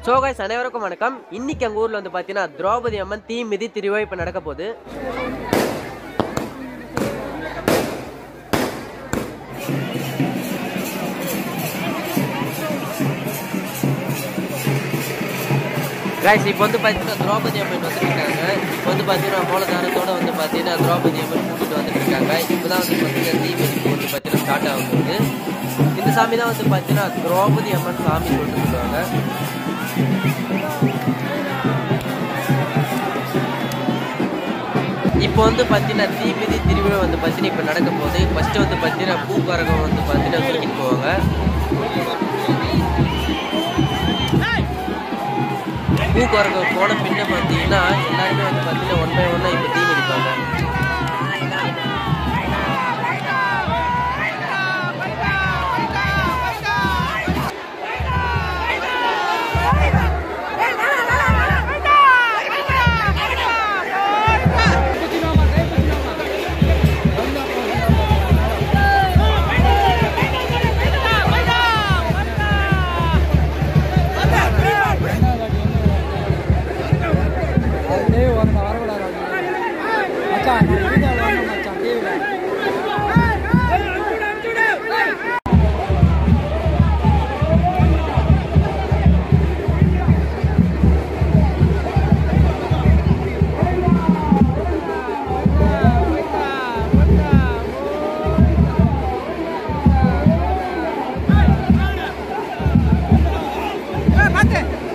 so guys அனைவருக்கும் வணக்கம் இன்னைக்கு எங்கள் ஊரில் வந்து பார்த்தீங்கன்னா திரௌபதி அம்மன் தீ மிதி திருவிழா இப்போ நடக்க போகுது கைஸ் இப்போ வந்து பார்த்தீங்கன்னா திரௌபதி அம்மன் வந்துருக்காங்க இப்போ வந்து பார்த்தீங்கன்னா மூலதாரத்தோட வந்து பார்த்தீங்கன்னா திரௌபதி அம்மன் கூட்டிட்டு வந்துட்டு இருக்காங்க இப்போ தான் வந்து பார்த்தீங்கன்னா தீ மிதிப்பு வந்து பார்த்தீங்கன்னா ஸ்டார்ட் ஆகுது இந்த சாமி தான் வந்து பார்த்தீங்கன்னா திரௌபதி அம்மன் சாமி சொல்லிட்டு சொல்லுவாங்க இப்போ வந்து பார்த்தீங்கன்னா தீமிதி திருவிழா வந்து பார்த்தீங்கன்னா இப்போ நடக்க போகுது ஃபஸ்ட்டு வந்து பார்த்தீங்கன்னா பூக்கரகம் வந்து பார்த்தீங்கன்னா தூக்கிட்டு போவாங்க பூக்கரகம் போன பின்ன பார்த்தீங்கன்னா எல்லாருமே வந்து பார்த்தீங்கன்னா ஒன் பை ஒன்னாக இப்போ தீ மிதிப்பாங்க டேய் வரணும் வரக்கூடாது மச்சான் நான் வீடியோவில் வரணும் மச்சான் டிவியில் பார்த்து